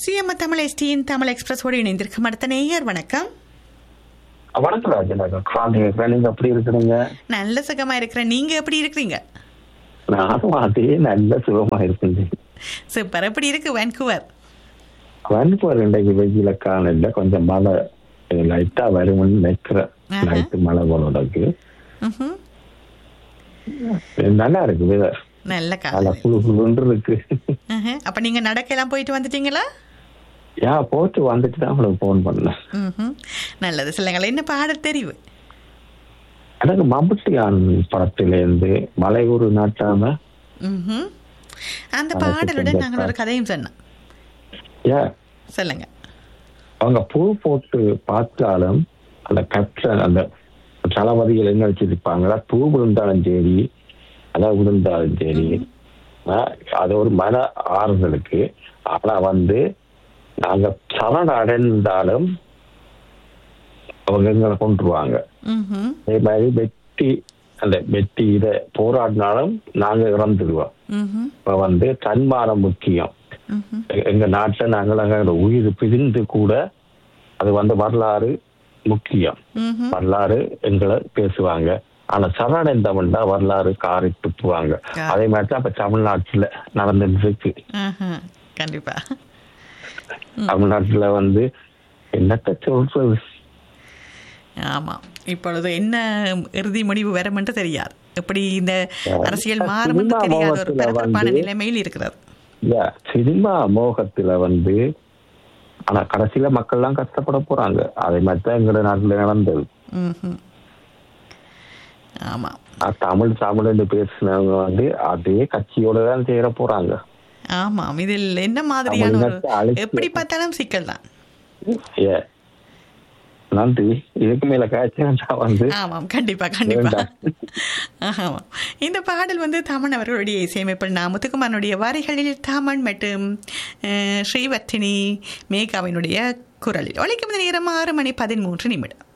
CM Tamil எஸ்டியின் Tamil எக்ஸ்பிரஸோடு இணைந்திருக்கும் அடுத்த நேயர் வணக்கம் வணக்கம் ராஜன் காந்தி நீங்க எப்படி இருக்கிறீங்க நல்ல சுகமா இருக்கிறேன் நீங்க எப்படி இருக்கிறீங்க நானும் அதே நல்ல சுகமா இருக்கின்றேன் சூப்பர் எப்படி இருக்கு வான்கூவர் வன்போர் இன்றைக்கு வெயில காணல கொஞ்சம் மழை லைட்டா வரும்னு நினைக்கிறேன் ஆஹா. நைட்டு மழை போனதுக்கு ம்ஹும். நல்லா இருக்கு வெதர் நல்ல நல்லா காலம் குழு குழுன்னு இருக்கு அப்ப நீங்க நடக்கலாம் போயிட்டு வந்துட்டீங்களா யா போட்டு வந்துட்டு தான் உங்களுக்கு போன் பண்ணேன் ம்ஹும். நல்லது சொல்லுங்களேன் என்ன பாடல் தெரிவு எனக்கு மம்பட்டியான் படத்திலேருந்து மலை ஒரு நாட்டாம ம்ஹும். அந்த அதை பாடலுடன் கொஞ்சம் நாங்கள் ஒரு கதையும் சொன்னோம் ஏ சொல்லுங்க அவங்க பூ போட்டு பார்த்தாலும் அந்த கற்ற அந்த தளபதிகள் என்ன வச்சிருப்பாங்களா பூ விழுந்தாலும் சரி அதான் விழுந்தாலும் சரி ஆஹ், அது ஒரு மன ஆறுதலுக்கு ஆனா வந்து நாங்க சரண அடைந்தாலும் அவங்க எங்களை கொண்டுருவாங்க ம்ஹும். அதே மாதிரி வெட்டி அந்த வெட்டி இதை போராடினாலும் நாங்க இறந்துடுவோம் ம்ஹும். இப்ப வந்து தன்மானம் முக்கியம் ம்ஹும். எ- எங்க நாட்டுல நாங்கள் உயிர் பிரிந்து கூட அது வந்து வரலாறு முக்கியம் ம்ஹும். வரலாறு எங்களை பேசுவாங்க ஆனா சரணடைந்தவன் தான் வரலாறு காரி துப்புவாங்க கா- அதே மாதிரி தான் இப்ப தமிழ்நாட்டுல நடந்துட்டு இருக்கு ஆஹா. கண்டிப்பா தமிழ்நாட்டுல வந்து என்னத்த சொல்றது ஆமா இப்பொழுது என்ன இறுதி முடிவு வரும் என்று தெரியாது எப்படி இந்த அரசியல் மாறும் என்று சினிமா தெரியாத ஒரு மோகத்துல பரபரப்பான வந்து- நிலைமையில் இருக்கிறது இல்ல சினிமா மோகத்துல வந்து ஆனா கடைசியில மக்கள் எல்லாம் கஷ்டப்பட போறாங்க அதே மாதிரி தான் எங்க நாட்டுல நடந்தது ம்ஹும். ஆமா ஆஹ் தமிழ் தமிழ்னு பேசினவங்க வந்து அதே கட்சியோட தான் சேர போறாங்க ஆமாம் இதில் என்ன மாதிரியான ஒரு தமிழ்நாட்டை அழிக்க- எப்படி பார்த்தாலும் சிக்கல் தான் ஏ நன்றி இதுக்கு மேல காய்ச்சா வந்து ஆமாம் கண்டிப்பா கண்டிப்பா வேண்டாம். ஆமாம் இந்த பாடல் வந்து தாமன் அவர்களுடைய இசையமைப்பில் நான் முத்துக்குமாரனுடைய வரிகளில் தாமன் மற்றும் அஹ், ஸ்ரீவர்த்தினி மேகாவினுடைய குரலில் ஒழிக்கும் நேரம் ஆறு மணி பதிமூன்று நிமிடம்